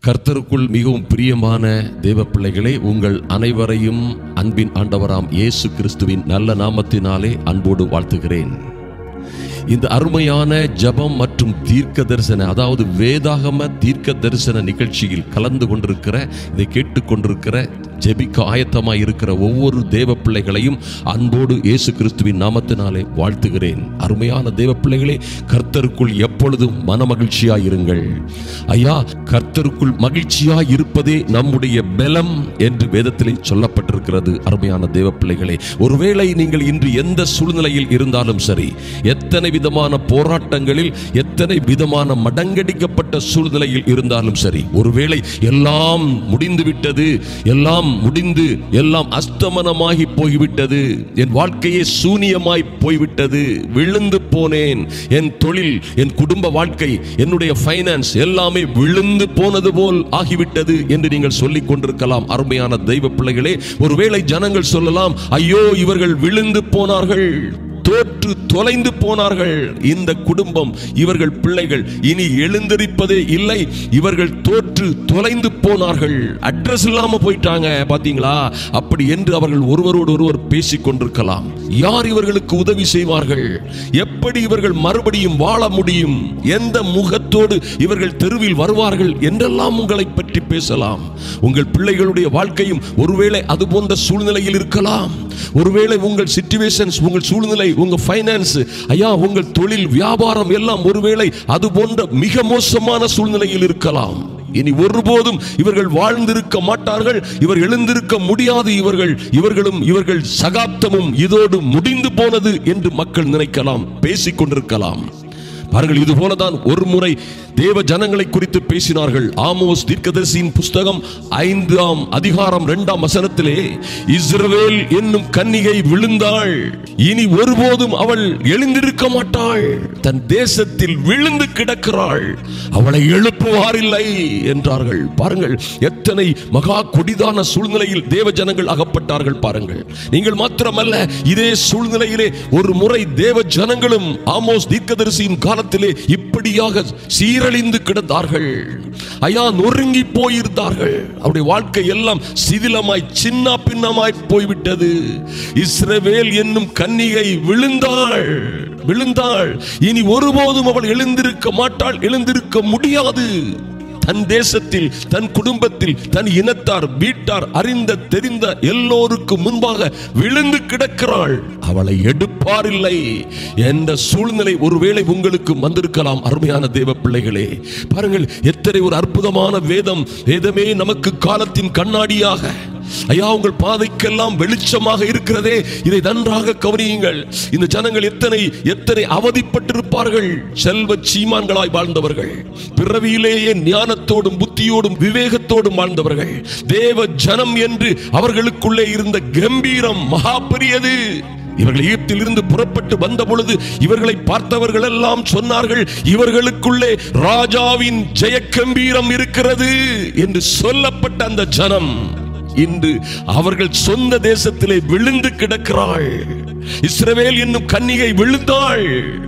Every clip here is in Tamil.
கர்த்தருக்குள் மிகவும் பிரியமான தேவ பிள்ளைகளே உங்கள் அனைவரையும் அன்பின் ஆண்டவராம் இயேசு கிறிஸ்துவின் நல்ல நாமத்தினாலே அன்போடு வாழ்த்துகிறேன் இந்த அருமையான ஜெபம் மற்றும் தீர்க்க தரிசன அதாவது வேதாகம தீர்க்க தரிசன நிகழ்ச்சியில் கலந்து கொண்டிருக்கிற இதை கேட்டுக்கொண்டிருக்கிற ஜெபிக்க ஆயத்தமாய் இருக்கிற ஒவ்வொரு தேவ பிள்ளைகளையும் அன்போடு இயேசு கிறிஸ்துவின் நாமத்தினாலே வாழ்த்துகிறேன் அருமையான தேவ பிள்ளைகளே கர்த்தருக்குள் எப்பொழுதும் மனமகிழ்ச்சியாய் இருங்கள் ஐயா கர்த்தருக்குள் மகிழ்ச்சியாய் இருப்பதே நம்முடைய பலம் என்று வேதத்திலே சொல்லப்பட்டிருக்கிறது அருமையான தேவ பிள்ளைகளே ஒருவேளை நீங்கள் இன்று எந்த சூழ்நிலையில் இருந்தாலும் சரி எத்தனை விதமான போராட்டங்களில் எத்தனை விதமான மடங்கடிக்கப்பட்ட சூழ்நிலையில் இருந்தாலும் சரி ஒருவேளை எல்லாம் முடிந்து விட்டது எல்லாம் முடிந்து எல்லாம் அஸ்தமனமாகி போய்விட்டது என் வாழ்க்கையே சூனியமாய் போய்விட்டது விழுந்து போனேன் என் தொழில் என் குடும்ப வாழ்க்கை என்னுடைய ஃபைனான்ஸ் எல்லாமே விழுந்து போனது போல் ஆகிவிட்டது என்று நீங்கள் சொல்லிக் கொண்டிருக்கலாம் அருமையான தெய்வ பிள்ளைகளே ஒருவேளை ஜனங்கள் சொல்லலாம் ஐயோ இவர்கள் விழுந்து போனார்கள் தோற்று தொலைந்து போனார்கள் இந்த குடும்பம் இவர்கள் பிள்ளைகள் இனி எழுந்திருப்பதே இல்லை இவர்கள் தோற்று தொலைந்து போனார்கள் அட்ரஸ் இல்லாம போயிட்டாங்க பாத்தீங்களா அப்படி என்று அவர்கள் ஒருவரோடு ஒருவர் பேசிக் கொண்டிருக்கலாம் யார் இவர்களுக்கு உதவி செய்வார்கள் எப்படி இவர்கள் மறுபடியும் வாழ முடியும் எந்த முகத்தோடு இவர்கள் தெருவில் வருவார்கள் என்றெல்லாம் உங்களை பற்றி பேசலாம் உங்கள் பிள்ளைகளுடைய வாழ்க்கையும் ஒருவேளை அது போன்ற சூழ்நிலையில் இருக்கலாம் ஒருவேளை உங்கள் சிச்சுவேஷன்ஸ் உங்கள் சூழ்நிலை உங்க ஃபைனான்ஸ் ஐயா உங்கள் தொழில் வியாபாரம் எல்லாம் ஒருவேளை அது போன்ற மிக மோசமான சூழ்நிலையில் இருக்கலாம் இனி ஒருபோதும் இவர்கள் வாழ்ந்திருக்க மாட்டார்கள் இவர் எழுந்திருக்க முடியாது இவர்கள் இவர்களும் இவர்கள் சகாப்தமும் இதோடு முடிந்து போனது என்று மக்கள் நினைக்கலாம் பேசிக் கொண்டிருக்கலாம் பாருங்கள் இது போலதான் ஒரு முறை தேவ ஜனங்களை குறித்து பேசினார்கள் ஆமோஸ் தீர்க்கதரிசியின் புஸ்தகம் ஐந்தாம் அதிகாரம் இரண்டாம் வசனத்திலே இஸ்ரவேல் என்னும் கன்னிகை விழுந்தாள் இனி ஒருபோதும் அவள் எழுந்திருக்க மாட்டாள் தன் தேசத்தில் விழுந்து கிடக்கிறாள் அவளை எழுப்புவாரில்லை என்றார்கள் பாருங்கள் எத்தனை மகா கொடிதான சூழ்நிலையில் தேவ ஜனங்கள் அகப்பட்டார்கள் பாருங்கள் நீங்கள் மாத்திரமல்ல இதே சூழ்நிலையிலே ஒரு முறை தேவ ஜனங்களும் ஆமோஸ் தீர்க்கதரிசியின் காலத்திலே இப்படியாக சீரழிந்து கிடந்தார்கள் ஐயா நொறுங்கி போயிருந்தார்கள் அவருடைய வாழ்க்கை எல்லாம் சிதிலமாய் சின்ன பின்னமாய் போய்விட்டது இஸ்ரவேல் என்னும் கன்னிகை விழுந்தாள் விழுந்தாள் இனி ஒருபோதும் அவள் எழுந்திருக்க மாட்டாள் எழுந்திருக்க முடியாது தன் தேசத்தில் தன் குடும்பத்தில் தன் இனத்தார் வீட்டார் அறிந்த தெரிந்த எல்லோருக்கும் முன்பாக விழுந்து கிடக்கிறாள் அவளை எடுப்பாரில்லை என்ற சூழ்நிலை ஒருவேளை உங்களுக்கு வந்திருக்கலாம் அருமையான தேவ பிள்ளைகளே பாருங்கள் எத்தனை ஒரு அற்புதமான வேதம் வேதமே நமக்கு காலத்தின் கண்ணாடியாக ஐயா உங்கள் பாதைக்கெல்லாம் வெளிச்சமாக இருக்கிறதே இதை நன்றாக கவனியுங்கள் இந்த ஜனங்கள் எத்தனை எத்தனை அவதிப்பட்டிருப்பார்கள் செல்வ சீமான்களாய் வாழ்ந்தவர்கள் பிறவியிலேயே ஞானத்தோடும் புத்தியோடும் விவேகத்தோடும் வாழ்ந்தவர்கள் தேவ ஜனம் என்று அவர்களுக்குள்ளே இருந்த கம்பீரம் மகா பெரியது இவர்கள் ஈப்தில் இருந்து புறப்பட்டு வந்த பொழுது இவர்களை பார்த்தவர்கள் எல்லாம் சொன்னார்கள் இவர்களுக்குள்ளே ராஜாவின் ஜெயக்கம்பீரம் இருக்கிறது என்று சொல்லப்பட்ட அந்த ஜனம் இன்று அவர்கள் சொந்த தேசத்திலே விழுந்து கிடக்கிறாள் இஸ்ரவேல் என்னும் கன்னிகை விழுந்தாள்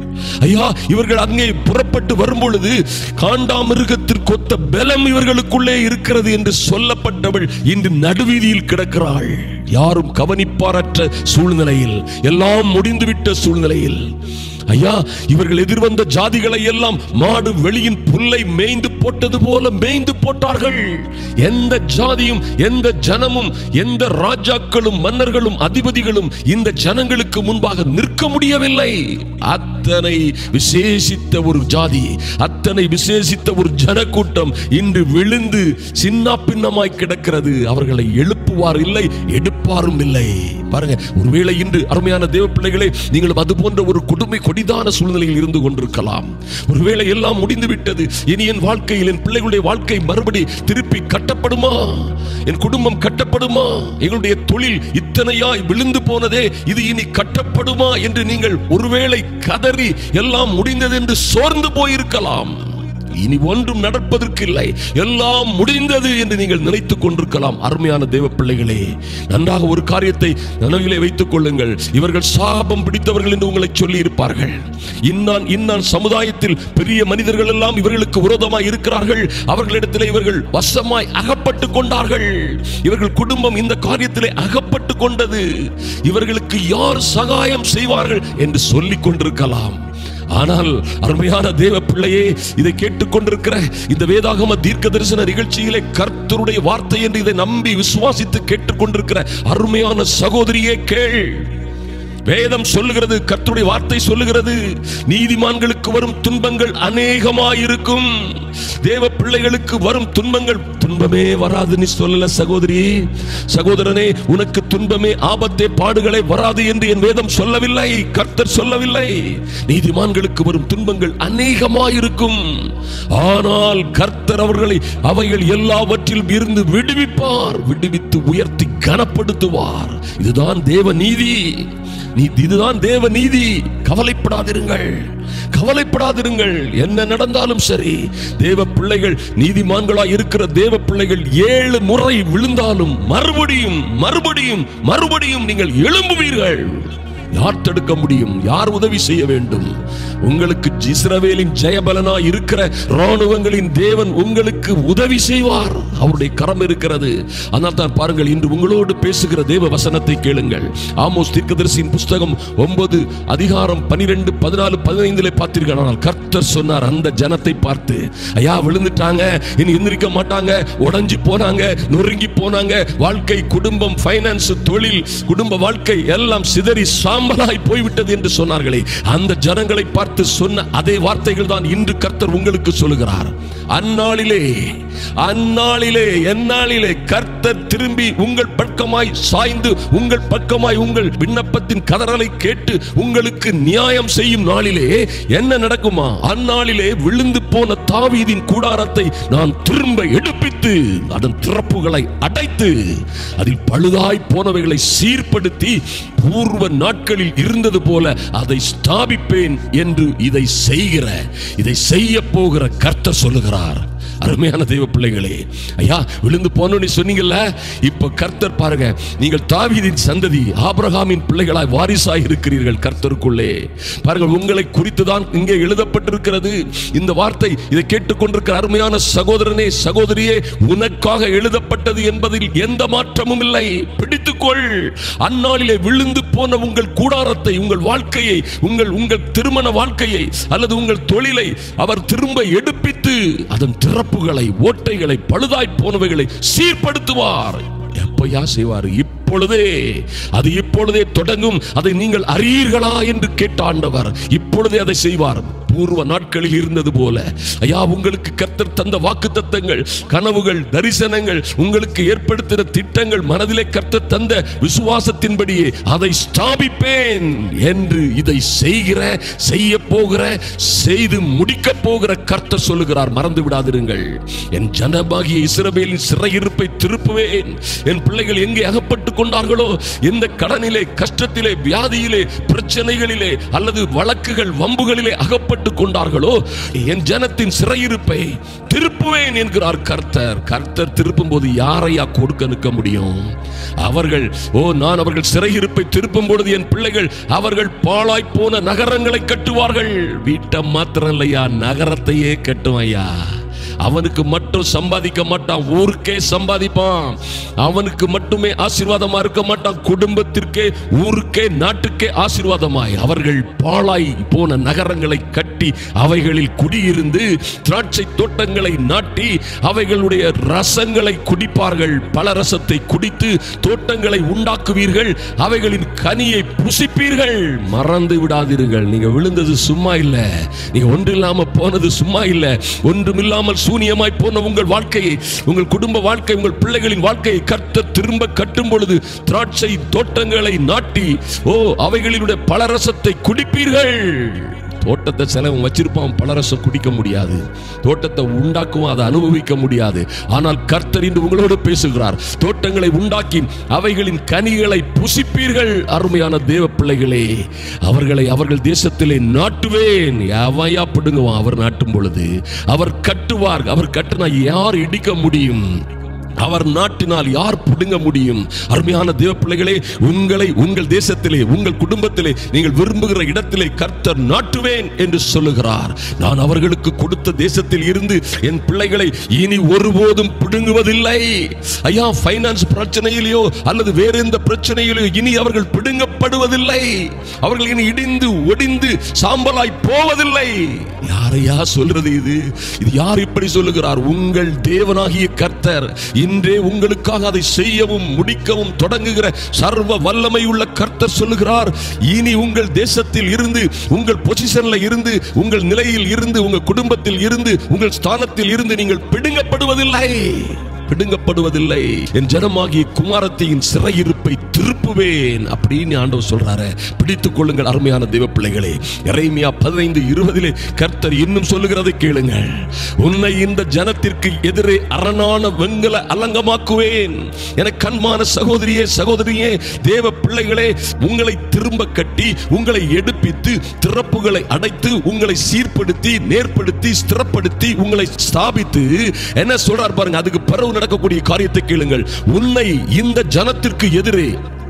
ஐயா இவர்கள் அங்கே புறப்பட்டு வரும் பொழுது காண்டாமிருகத்திற்கு ஒத்த பலம் இவர்களுக்குள்ளே இருக்கிறது என்று சொல்லப்பட்டவள் இன்று நடுவீதியில் கிடக்கிறாள் யாரும் கவனிப்பாரற்ற சூழ்நிலையில் எல்லாம் முடிந்துவிட்ட சூழ்நிலையில் ஐயா இவர்கள் எதிர்வந்த ஜாதிகளை எல்லாம் மாடு வெளியின் புல்லை மேய்ந்து போட்டது போல மேய்ந்து போட்டார்கள் எந்த ஜாதியும் எந்த ஜனமும் எந்த ராஜாக்களும் மன்னர்களும் அதிபதிகளும் இந்த ஜனங்களுக்கு முன்பாக நிற்க முடியவில்லை அத்தனை விசேஷித்த ஒரு ஜாதி அத்தனை விசேஷித்த ஒரு ஜனக்கூட்டம் இன்று விழுந்து சின்ன பின்னமாய் கிடக்கிறது அவர்களை எழுப்புவார் இல்லை எடுப்பாரும் இல்லை பாருங்க ஒருவேளை இன்று அருமையான தேவ பிள்ளைகளே நீங்களும் அது போன்ற ஒரு கொடுமை கொடிதான சூழ்நிலையில் இருந்து கொண்டிருக்கலாம் ஒருவேளை எல்லாம் முடிந்து விட்டது இனி என் வாழ்க்கையில் என் பிள்ளைகளுடைய வாழ்க்கை மறுபடி திருப்பி கட்டப்படுமா என் குடும்பம் கட்டப்படுமா எங்களுடைய தொழில் இத்தனையாய் விழுந்து போனதே இது இனி கட்டப்படுமா என்று நீங்கள் ஒருவேளை கதறி எல்லாம் முடிந்தது என்று சோர்ந்து போயிருக்கலாம் இனி ஒன்றும் நடப்பதற்கு இல்லை எல்லாம் முடிந்தது என்று நீங்கள் நினைத்துக் கொண்டிருக்கலாம் அருமையான தேவ பிள்ளைகளே நன்றாக ஒரு காரியத்தை நினைவிலே வைத்துக் கொள்ளுங்கள் இவர்கள் சாபம் பிடித்தவர்கள் என்று உங்களை சொல்லி இருப்பார்கள் இன்னான் இன்னான் சமுதாயத்தில் பெரிய மனிதர்கள் எல்லாம் இவர்களுக்கு விரோதமாய் இருக்கிறார்கள் அவர்களிடத்தில் இவர்கள் வசமாய் அகப்பட்டு கொண்டார்கள் இவர்கள் குடும்பம் இந்த காரியத்திலே அகப்பட்டு கொண்டது இவர்களுக்கு யார் சகாயம் செய்வார்கள் என்று சொல்லிக் கொண்டிருக்கலாம் ஆனால் அருமையான தேவ பிள்ளையே இதை கேட்டுக்கொண்டிருக்கிற இந்த வேதாகம தீர்க்க தரிசன நிகழ்ச்சியிலே கர்த்தருடைய வார்த்தை என்று இதை நம்பி விசுவாசித்து கேட்டுக்கொண்டிருக்கிற அருமையான சகோதரியே கேள் வேதம் சொல்லுகிறது கர்த்தருடைய வார்த்தை சொல்லுகிறது நீதிமான்களுக்கு வரும் துன்பங்கள் அநேகமாயிருக்கும் தேவ பிள்ளைகளுக்கு வரும் துன்பங்கள் துன்பமே வராது நீ சொல்லல சகோதரி சகோதரனே உனக்கு துன்பமே ஆபத்தே பாடுகளை வராது என்று என் வேதம் சொல்லவில்லை கர்த்தர் சொல்லவில்லை நீதிமான்களுக்கு வரும் துன்பங்கள் அநேகமாயிருக்கும் ஆனால் கர்த்தர் அவர்களை அவைகள் எல்லாவற்றிலும் இருந்து விடுவிப்பார் விடுவித்து உயர்த்தி கனப்படுத்துவார் இதுதான் தேவ நீதி நீ இதுதான் தேவ நீதி கவலைப்படாதிருங்கள் கவலைப்படாதிருங்கள் என்ன நடந்தாலும் சரி தேவ பிள்ளைகள் நீதிமான்களாய் இருக்கிற தேவ பிள்ளைகள் ஏழு முறை விழுந்தாலும் மறுபடியும் மறுபடியும் மறுபடியும் நீங்கள் எழும்புவீர்கள் யார் தடுக்க முடியும் யார் உதவி செய்ய வேண்டும் உங்களுக்கு இஸ்ரவேலின் ஜெயபலனா இருக்கிற ராணுவங்களின் தேவன் உங்களுக்கு உதவி செய்வார் அவருடைய கரம் இருக்கிறது ஆனால் தான் பாருங்கள் இன்று உங்களோடு பேசுகிற தேவ வசனத்தை கேளுங்கள் ஆமோஸ் தீர்க்கதரிசியின் புஸ்தகம் ஒன்பது அதிகாரம் பனிரெண்டு பதினாலு பதினைந்துல பார்த்தீர்கள் ஆனால் கர்த்தர் சொன்னார் அந்த ஜனத்தை பார்த்து ஐயா விழுந்துட்டாங்க இனி எந்திரிக்க மாட்டாங்க உடைஞ்சு போனாங்க நொறுங்கி போனாங்க வாழ்க்கை குடும்பம் ஃபைனான்ஸ் தொழில் குடும்ப வாழ்க்கை எல்லாம் சிதறி சாம்பலாய் போய்விட்டது என்று சொன்னார்களே அந்த ஜனங்களை பார்த்து சொன்ன அதே வார்த்தைகள் தான் இன்று கர்த்தர் உங்களுக்கு சொல்லுகிறார் அந்நாளிலே அந்நாளிலே எந்நாளிலே கர்த்தர் திரும்பி உங்கள் பக்கமாய் சாய்ந்து உங்கள் பக்கமாய் உங்கள் விண்ணப்பத்தின் கதறலை கேட்டு உங்களுக்கு நியாயம் செய்யும் நாளிலே என்ன நடக்குமா அந்நாளிலே விழுந்து போன தாவீதின் கூடாரத்தை நான் திரும்ப எடுப்பித்து அதன் திறப்புகளை அடைத்து அதில் பழுதாய் போனவைகளை சீர்படுத்தி பூர்வ நாட்களில் இருந்தது போல அதை ஸ்தாபிப்பேன் என்று இதை செய்கிற இதை செய்ய போகிற கர்த்தர் சொல்லுகிறார் அருமையான தெய்வ பிள்ளைகளே ஐயா விழுந்து போனோன்னு சொன்னீங்கல்ல இப்ப கர்த்தர் பாருங்க நீங்கள் தாவீதின் சந்ததி ஆபிரகாமின் பிள்ளைகளாய் வாரிசாய் இருக்கிறீர்கள் கர்த்தருக்குள்ளே பாருங்கள் உங்களை குறித்து தான் இங்கே எழுதப்பட்டிருக்கிறது இந்த வார்த்தை இதை கேட்டுக்கொண்டிருக்கிற அருமையான சகோதரனே சகோதரியே உனக்காக எழுதப்பட்டது என்பதில் எந்த மாற்றமும் இல்லை பிடித்துக்கொள் அந்நாளிலே விழுந்து போன உங்கள் கூடாரத்தை உங்கள் வாழ்க்கையை உங்கள் உங்கள் திருமண வாழ்க்கையை அல்லது உங்கள் தொழிலை அவர் திரும்ப எடுப்பித்து அதன் திறப்புகளை ஓட்டைகளை பழுதாய் போனவைகளை சீர்படுத்துவார் எப்பயா செய்வார் இப்பொழுதே அது இப்பொழுதே தொடங்கும் அதை நீங்கள் அறியீர்களா என்று கேட்ட ஆண்டவர் இப்பொழுதே அதை செய்வார் பூர்வ நாட்களில் இருந்தது போல ஐயா உங்களுக்கு கர்த்தர் தந்த வாக்கு தத்தங்கள் கனவுகள் தரிசனங்கள் உங்களுக்கு ஏற்படுத்தின திட்டங்கள் மனதிலே கர்த்தர் தந்த விசுவாசத்தின்படியே அதை ஸ்தாபிப்பேன் என்று இதை செய்கிற செய்ய போகிற செய்து முடிக்க போகிற கர்த்தர் சொல்லுகிறார் மறந்து விடாதிருங்கள் என் ஜனமாகிய இஸ்ரவேலின் சிறையிருப்பை திருப்புவேன் என் பிள்ளைகள் எங்கே அகப்பட்டுக் கொண்டார்களோ எந்த கடனிலே கஷ்டத்திலே வியாதியிலே பிரச்சனைகளிலே அல்லது வழக்குகள் வம்புகளிலே அகப்பட்டு கொண்டார்களோ என் ஜனத்தின் சிறையிருப்பை திருப்புவேன் என்கிறார் கர்த்தர் கர்த்தர் திருப்பும் போது யாரையா கொடுக்க நிற்க முடியும் அவர்கள் ஓ நான் அவர்கள் சிறையிருப்பை திருப்பும் பொழுது என் பிள்ளைகள் அவர்கள் பாழாய் போன நகரங்களை கட்டுவார்கள் வீட்டை மாத்திரம் இல்லையா நகரத்தையே கட்டும் ஐயா அவனுக்கு மட்டும் சம்பாதிக்க மாட்டான் ஊருக்கே சம்பாதிப்பான் அவனுக்கு மட்டுமே ஆசீர்வாதமா இருக்க மாட்டான் குடும்பத்திற்கே ஊருக்கே நாட்டுக்கே ஆசீர்வாதமாய் அவர்கள் பாழாய் போன நகரங்களை கட்டி அவைகளில் குடியிருந்து திராட்சை தோட்டங்களை நாட்டி அவைகளுடைய ரசங்களை குடிப்பார்கள் பல ரசத்தை குடித்து தோட்டங்களை உண்டாக்குவீர்கள் அவைகளின் கனியை புசிப்பீர்கள் மறந்து விடாதீர்கள் நீங்க விழுந்தது சும்மா இல்ல நீங்க ஒன்றில்லாம போனது சும்மா இல்ல ஒன்றுமில்லாமல் சூனியமாய் போன உங்கள் வாழ்க்கையை உங்கள் குடும்ப வாழ்க்கை உங்கள் பிள்ளைகளின் வாழ்க்கையை கர்த்த திரும்ப கட்டும் பொழுது திராட்சை தோட்டங்களை நாட்டி ஓ அவைகளினுடைய பலரசத்தை குடிப்பீர்கள் தோட்டத்தை சிலவன் வச்சிருப்பான் பலரசம் குடிக்க முடியாது தோட்டத்தை உண்டாக்குவோம் அதை அனுபவிக்க முடியாது ஆனால் கர்த்தர் இன்று உங்களோடு பேசுகிறார் தோட்டங்களை உண்டாக்கி அவைகளின் கனிகளை புசிப்பீர்கள் அருமையான தேவ பிள்ளைகளே அவர்களை அவர்கள் தேசத்திலே நாட்டுவேன் எவையா பிடுங்குவான் அவர் நாட்டும் பொழுது அவர் கட்டுவார் அவர் கட்டினா யார் இடிக்க முடியும் அவர் நாட்டினால் யார் பிடுங்க முடியும் அருமையான தேவ பிள்ளைகளே உங்களை உங்கள் தேசத்திலே உங்கள் குடும்பத்திலே நீங்கள் விரும்புகிற இடத்திலே கர்த்தர் நாட்டுவேன் என்று சொல்லுகிறார் நான் அவர்களுக்கு கொடுத்த தேசத்தில் இருந்து என் பிள்ளைகளை இனி ஒருபோதும் பிடுங்குவதில்லை ஐயா ஃபைனான்ஸ் பிரச்சனையிலேயோ அல்லது வேற எந்த பிரச்சனையிலோ இனி அவர்கள் பிடுங்கப்படுவதில்லை அவர்கள் இனி இடிந்து ஒடிந்து சாம்பலாய் போவதில்லை யாரையா சொல்றது இது இது யார் இப்படி சொல்லுகிறார் உங்கள் தேவனாகிய கர்த்தர் இன்றே உங்களுக்காக அதை செய்யவும் முடிக்கவும் தொடங்குகிற சர்வ வல்லமை உள்ள கர்த்தர் சொல்லுகிறார் இனி உங்கள் தேசத்தில் இருந்து உங்கள் பொசிஷன்ல இருந்து உங்கள் நிலையில் இருந்து உங்கள் குடும்பத்தில் இருந்து உங்கள் ஸ்தானத்தில் இருந்து நீங்கள் பிடுங்கப்படுவதில்லை பிடுங்கப்படுவதில்லை என் ஜனமாகிய குமாரத்தின் சிறையிருப்பை திருப்புவேன் அப்படின்னு ஆண்டவர் சொல்றாரு பிடித்துக் கொள்ளுங்கள் அருமையான தெய்வ பிள்ளைகளே எரேமியா பதினைந்து இருபதிலே கர்த்தர் இன்னும் சொல்லுகிறதை கேளுங்கள் உன்னை இந்த ஜனத்திற்கு எதிரே அரணான வெண்கல அலங்கமாக்குவேன் என கண்மான சகோதரியே சகோதரியே தேவ பிள்ளைகளே உங்களை திரும்ப கட்டி உங்களை எடுப்பித்து திறப்புகளை அடைத்து உங்களை சீர்படுத்தி நேர்படுத்தி ஸ்திரப்படுத்தி உங்களை ஸ்தாபித்து என்ன சொல்றார் பாருங்க அதுக்கு பிறகு நடக்கக்கூடிய காரியத்தை கேளுங்கள் உன்னை இந்த ஜனத்திற்கு எதிரே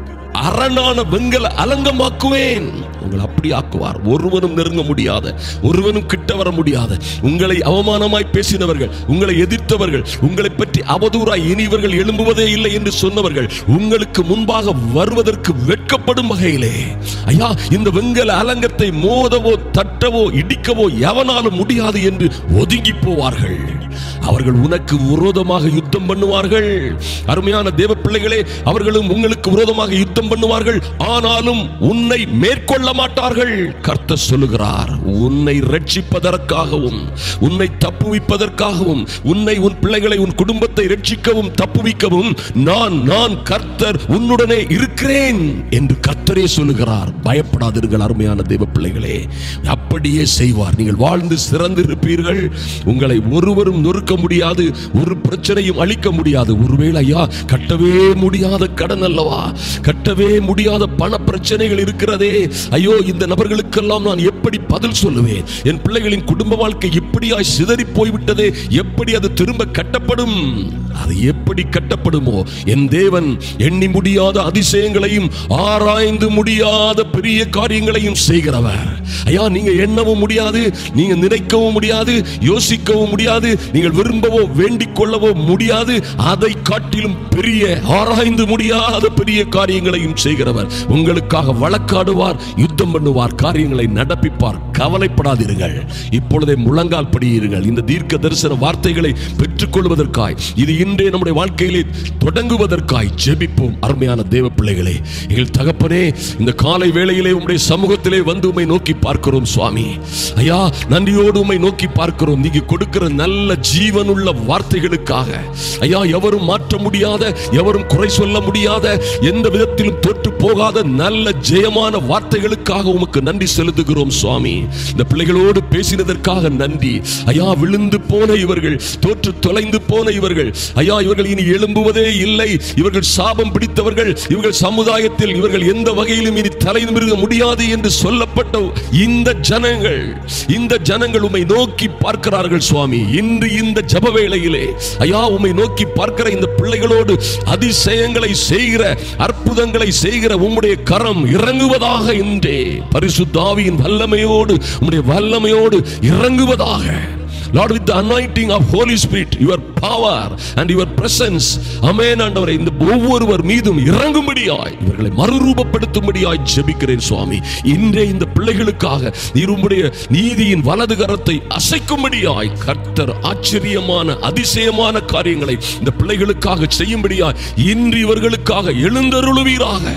அரணான வெண்கல அலங்கமாக்குவேன் உங்களை அப்படி ஆக்குவார் ஒருவனும் நெருங்க முடியாத ஒருவனும் கிட்ட வர முடியாத உங்களை அவமானமாய் பேசினவர்கள் உங்களை எதிர்த்தவர்கள் உங்களை பற்றி அவதூறாய் இனிவர்கள் எழும்புவதே இல்லை என்று சொன்னவர்கள் உங்களுக்கு முன்பாக வருவதற்கு வெட்கப்படும் வகையிலே ஐயா இந்த வெண்கல அலங்கத்தை மோதவோ தட்டவோ இடிக்கவோ எவனாலும் முடியாது என்று ஒதுங்கி போவார்கள் அவர்கள் உனக்கு விரோதமாக யுத்தம் பண்ணுவார்கள் அருமையான தேவ பிள்ளைகளே அவர்களும் உங்களுக்கு விரோதமாக யுத்தம் பண்ணுவார்கள் ஆனாலும் உன்னை மேற்கொள்ள மாட்டார்கள் கர்த்தர் சொல்லுகிறார் உன்னை ரட்சிப்பதற்காகவும் உன்னை தப்புவிப்பதற்காகவும் உன்னை உன் பிள்ளைகளை உன் குடும்பத்தை ரட்சிக்கவும் தப்புவிக்கவும் நான் நான் கர்த்தர் உன்னுடனே இருக்கிறேன் என்று கர்த்தரே சொல்லுகிறார் பயப்படாதீர்கள் அருமையான தேவ பிள்ளைகளே அப்படியே செய்வார் நீங்கள் வாழ்ந்து சிறந்திருப்பீர்கள் உங்களை ஒருவரும் நொறுக்க முடியாது ஒரு பிரச்சனையும் அளிக்க முடியாது ஒருவேளை ஐயா கட்டவே முடியாத கடன் அல்லவா கட்டவே முடியாத பண பிரச்சனைகள் இருக்கிறதே ஐயோ இந்த நபர்களுக்கெல்லாம் நான் எப்படி பதில் சொல்லுவேன் என் பிள்ளைகளின் குடும்ப வாழ்க்கை இப்படியாய் சிதறி போய்விட்டதே எப்படி அது திரும்ப கட்டப்படும் அது எப்படி கட்டப்படுமோ என் தேவன் எண்ணி முடியாத அதிசயங்களையும் ஆராய்ந்து முடியாத பெரிய காரியங்களையும் செய்கிறவர் ஐயா நீங்க எண்ணவும் முடியாது நீங்க நினைக்கவும் முடியாது யோசிக்கவும் முடியாது நீங்கள் விரும்பவோ வேண்டிக் கொள்ளவோ முடியாது அதை காட்டிலும் பெரிய ஆராய்ந்து முடியாத பெரிய காரியங்களையும் செய்கிறவர் உங்களுக்காக வழக்காடுவார் யுத்தம் பண்ணுவார் காரியங்களை நடப்பிப்பார் கவலைப்படாதீர்கள் இப்பொழுதே முழங்கால் படியுங்கள் இந்த தீர்க்க தரிசன வார்த்தைகளை பெற்றுக்கொள்வதற்காய் இது இன்றே நம்முடைய வாழ்க்கையிலே தொடங்குவதற்காய் ஜெபிப்போம் அருமையான தேவ பிள்ளைகளே எங்கள் தகப்பனே இந்த காலை வேளையிலே உம்முடைய சமூகத்திலே வந்து உம்மை நோக்கி பார்க்கிறோம் சுவாமி ஐயா நன்றியோடு உம்மை நோக்கி பார்க்கிறோம் நீங்க கொடுக்கிற நல்ல ஜீவனுள்ள வார்த்தைகளுக்காக ஐயா எவரும் மாற்ற முடியாத எவரும் குறை சொல்ல முடியாத எந்த விதத்திலும் தோற்று போகாத நல்ல ஜெயமான வார்த்தைகளுக்காக உமக்கு நன்றி செலுத்துகிறோம் சுவாமி இந்த பிள்ளைகளோடு பேசினதற்காக நன்றி ஐயா விழுந்து போன இவர்கள் தோற்று தொலைந்து போன இவர்கள் ஐயா இவர்கள் இனி எழும்புவதே இல்லை இவர்கள் சாபம் பிடித்தவர்கள் இவர்கள் சமுதாயத்தில் இவர்கள் எந்த வகையிலும் இனி தலை நிமிர்க முடியாது என்று சொல்லப்பட்ட இந்த ஜனங்கள் இந்த ஜனங்கள் உம்மை நோக்கி பார்க்கிறார்கள் சுவாமி இன்று இந்த ஜப வேளையிலே ஐயா உம்மை நோக்கி பார்க்கிற இந்த பிள்ளைகளோடு அதிசயங்களை செய்கிற அற்புதங்களை செய்கிற உம்முடைய கரம் இறங்குவதாக இன்றே பரிசுத்தாவியின் வல்லமையோடு உம்முடைய வல்லமையோடு இறங்குவதாக Lord, with the anointing of Holy Spirit, your power and your presence, amen ஆண்டவரே இந்த ஒவ்வொருவர் மீதும் இறங்கும்படியாய் இவர்களை மறுரூபப்படுத்தும்படியாய் ஜெபிக்கிறேன் சுவாமி இன்றே இந்த பிள்ளைகளுக்காக நீர் உம்முடைய நீதியின் வலது கரத்தை அசைக்கும்படியாய் கர்த்தர் ஆச்சரியமான அதிசயமான காரியங்களை இந்த பிள்ளைகளுக்காக செய்யும்படியாய் இன்று இவர்களுக்காக எழுந்தருளுவீராக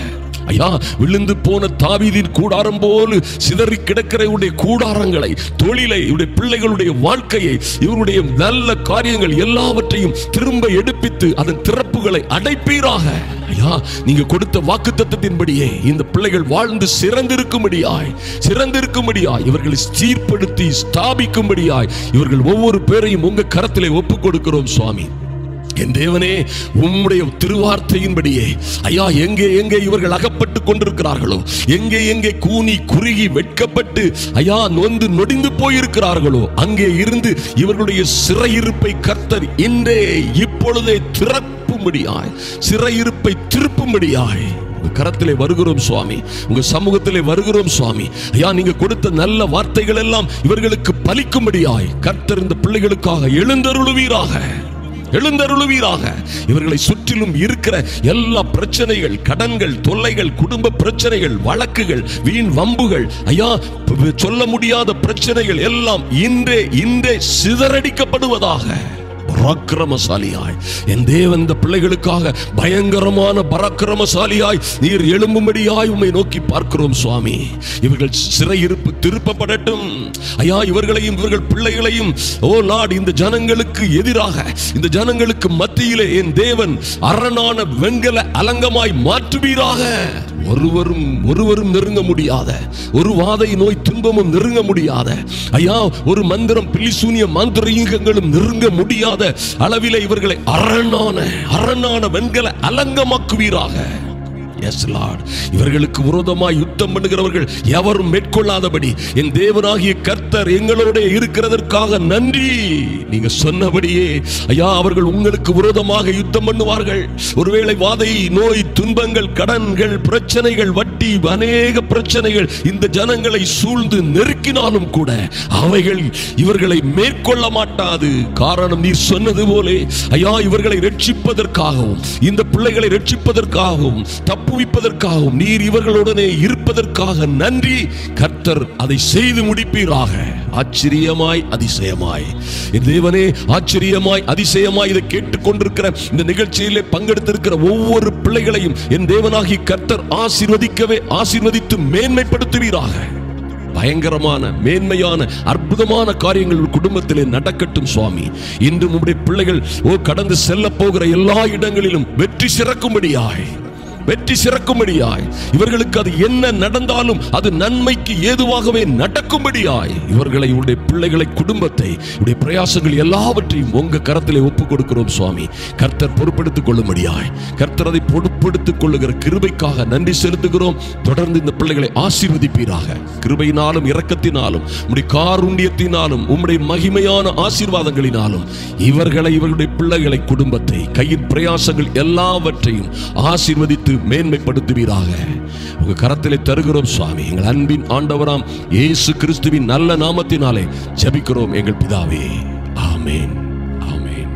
ஐயா விழுந்து போன தாவீதின் கூடாரம் போல சிதறி கிடக்கிற இவருடைய கூடாரங்களை தொழிலை இவருடைய பிள்ளைகளுடைய வாழ்க்கையை இவருடைய நல்ல காரியங்கள் எல்லாவற்றையும் திரும்ப எடுப்பித்து அதன் திறப்புகளை அடைப்பீராக ஐயா நீங்க கொடுத்த வாக்கு தத்தத்தின்படியே இந்த பிள்ளைகள் வாழ்ந்து சிறந்திருக்கும்படியாய் சிறந்திருக்கும்படியாய் இவர்களை சீர்படுத்தி ஸ்தாபிக்கும்படியாய் இவர்கள் ஒவ்வொரு பேரையும் உங்க கரத்திலே ஒப்புக் கொடுக்கிறோம் சுவாமி என் தேவனே உம்முடைய திருவார்த்தையின்படியே ஐயா எங்கே எங்கே இவர்கள் அகப்பட்டு கொண்டிருக்கிறார்களோ எங்கே எங்கே கூனி குறுகி வெட்கப்பட்டு ஐயா நொந்து நொடிந்து போயிருக்கிறார்களோ அங்கே இருந்து இவர்களுடைய சிறையிருப்பை கர்த்தர் இன்றே இப்பொழுதே திறப்பும்படியாய் சிறையிருப்பை திருப்பும்படியாய் உங்க கரத்திலே வருகிறோம் சுவாமி உங்க சமூகத்திலே வருகிறோம் சுவாமி ஐயா நீங்க கொடுத்த நல்ல வார்த்தைகள் எல்லாம் இவர்களுக்கு பலிக்கும்படியாய் கர்த்தர் இந்த பிள்ளைகளுக்காக எழுந்தருளுவீராக எழுந்தருளுவீராக இவர்களை சுற்றிலும் இருக்கிற எல்லா பிரச்சனைகள் கடன்கள் தொல்லைகள் குடும்ப பிரச்சனைகள் வழக்குகள் வீண் வம்புகள் ஐயா ப- சொல்ல முடியாத பிரச்சனைகள் எல்லாம் இன்றே இன்றே சிதறடிக்கப்படுவதாக பராக்கிரமசாலியாய் என் தேவன் இந்த பிள்ளைகளுக்காக பயங்கரமான பராக்கிரமசாலியாய் நீர் எழும்பும்படியாய் உம்மை நோக்கி பார்க்கிறோம் சுவாமி இவர்கள் சிறையிருப்பு திருப்பப்படட்டும் ஐயா இவர்களையும் இவர்கள் பிள்ளைகளையும் ஓ லார்ட் இந்த ஜனங்களுக்கு எதிராக இந்த ஜனங்களுக்கு மத்தியிலே என் தேவன் அரணான வெண்கல அலங்கமாய் மாற்றுவீராக ஒருவரும் ஒருவரும் நெருங்க முடியாத ஒரு வாதை நோய் துன்பமும் நெருங்க முடியாத ஐயா ஒரு மந்திரம் பிலிசூனிய மாந்திரீகங்களும் நெருங்க முடியாத அளவிலே இவர்களை அரணான அரணான வெண்கல அலங்கமாக்குவீராக எஸ் லார்ட் இவர்களுக்கு விரோதமாய் யுத்தம் பண்ணுகிறவர்கள் எவரும் மேற்கொள்ளாதபடி என் தேவனாகிய கர்த்தர் எங்களோட இருக்கிறதற்காக நன்றி நீங்க சொன்னபடியே ஐயா அவர்கள் உங்களுக்கு விரோதமாக யுத்தம் பண்ணுவார்கள் ஒருவேளை வாதை நோய் துன்பங்கள் கடன்கள் பிரச்சனைகள் வட்டி அநேக பிரச்சனைகள் இந்த ஜனங்களை சூழ்ந்து நெருக்கினாலும் கூட அவைகள் இவர்களை மேற்கொள்ள மாட்டாது காரணம் நீர் சொன்னது போலே ஐயா இவர்களை ரட்சிப்பதற்காகவும் இந்த பிள்ளைகளை ரட்சிப்பதற்காகவும் தப்புவிப்பதற்காகவும் நீர் இவர்களுடனே இருப்பதற்காக நன்றி கர்த்தர் அதை செய்து முடிப்பீராக ஆச்சரியமாய் அதிசயமாய் என் தேவனே ஆச்சரியமாய் அதிசயமாய் இதை கேட்டுக்கொண்டிருக்கிற இந்த நிகழ்ச்சியிலே பங்கெடுத்திருக்கிற ஒவ்வொரு பிள்ளைகளையும் என் தேவனாகி கர்த்தர் ஆசீர்வதிக்கவே ஆசீர்வதித்து மேன்மைப்படுத்துவீராக பயங்கரமான மேன்மையான அற்புதமான காரியங்கள் உங்கள் குடும்பத்திலே நடக்கட்டும் சுவாமி இன்று உம்முடைய பிள்ளைகள் ஓ கடந்து செல்ல போகிற எல்லா இடங்களிலும் வெற்றி சிறக்கும்படியாய் வெற்றி சிறக்கும்படியாய் இவர்களுக்கு அது என்ன நடந்தாலும் அது நன்மைக்கு ஏதுவாகவே நடக்கும்படியாய் இவர்களை உடைய பிள்ளைகளை குடும்பத்தை உடைய பிரயாசங்கள் எல்லாவற்றையும் உங்க கரத்திலே ஒப்புக் கொடுக்கிறோம் சுவாமி கர்த்தர் பொறுப்பெடுத்துக் கொள்ளும்படியாய் கர்த்தர் அதை பொறுப்பெடுத்துக் கொள்ளுகிற கிருபைக்காக நன்றி செலுத்துகிறோம் தொடர்ந்து இந்த பிள்ளைகளை ஆசீர்வதிப்பீராக கிருபையினாலும் இரக்கத்தினாலும் உம்முடைய காருண்யத்தினாலும் உம்முடைய மகிமையான ஆசீர்வாதங்களினாலும் இவர்களை இவர்களுடைய பிள்ளைகளை குடும்பத்தை கையின் பிரயாசங்கள் எல்லாவற்றையும் ஆசீர்வதித்து மேன்மைப்படுத்துவீராக உங்க கரத்திலே தருகிறோம் சுவாமி எங்கள் அன்பின் ஆண்டவராம் இயேசு கிறிஸ்துவின் நல்ல நாமத்தினாலே ஜெபிக்கிறோம் எங்கள் பிதாவே ஆமென் ஆமென்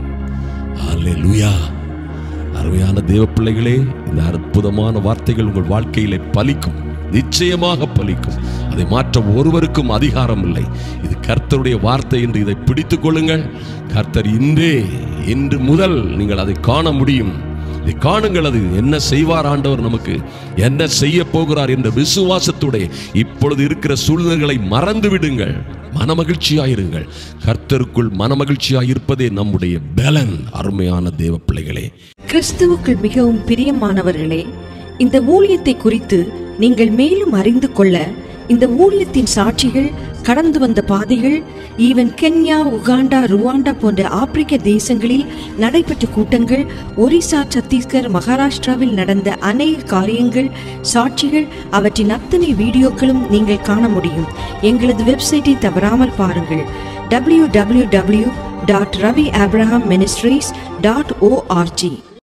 அல்லேலூயா அருமையான தேவ பிள்ளைகளே இந்த அற்புதமான வார்த்தைகள் உங்கள் வாழ்க்கையிலே பலிக்கும் நிச்சயமாக பலிக்கும் அதை மாற்ற ஒருவருக்கும் அதிகாரம் இல்லை இது கர்த்தருடைய வார்த்தை என்று இதை பிடித்துக் கொள்ளுங்கள் கர்த்தர் இன்றே இன்று முதல் நீங்கள் அதை காண முடியும் இதை காணுங்கள் அது என்ன செய்வார் ஆண்டவர் நமக்கு என்ன செய்ய போகிறார் என்ற விசுவாசத்துடைய இப்பொழுது இருக்கிற சூழ்நிலைகளை மறந்து விடுங்கள் மனமகிழ்ச்சியாயிருங்கள் கர்த்தருக்குள் மனமகிழ்ச்சியாயிருப்பதே நம்முடைய பலன் அருமையான தேவ பிள்ளைகளே கிறிஸ்துவுக்குள் மிகவும் பிரியமானவர்களே இந்த ஊழியத்தை குறித்து நீங்கள் மேலும் அறிந்து கொள்ள இந்த ஊழியத்தின் சாட்சிகள் கடந்து வந்த பாதைகள் ஈவன் கென்யா உகாண்டா ருவாண்டா போன்ற ஆப்பிரிக்க தேசங்களில் நடைபெற்ற கூட்டங்கள் ஒரிசா சத்தீஸ்கர் மகாராஷ்டிராவில் நடந்த அநேக காரியங்கள் சாட்சிகள் அவற்றின் அத்தனை வீடியோக்களும் நீங்கள் காண முடியும் எங்களது வெப்சைட்டை தவறாமல் பாருங்கள் www.raviabrahamministries.org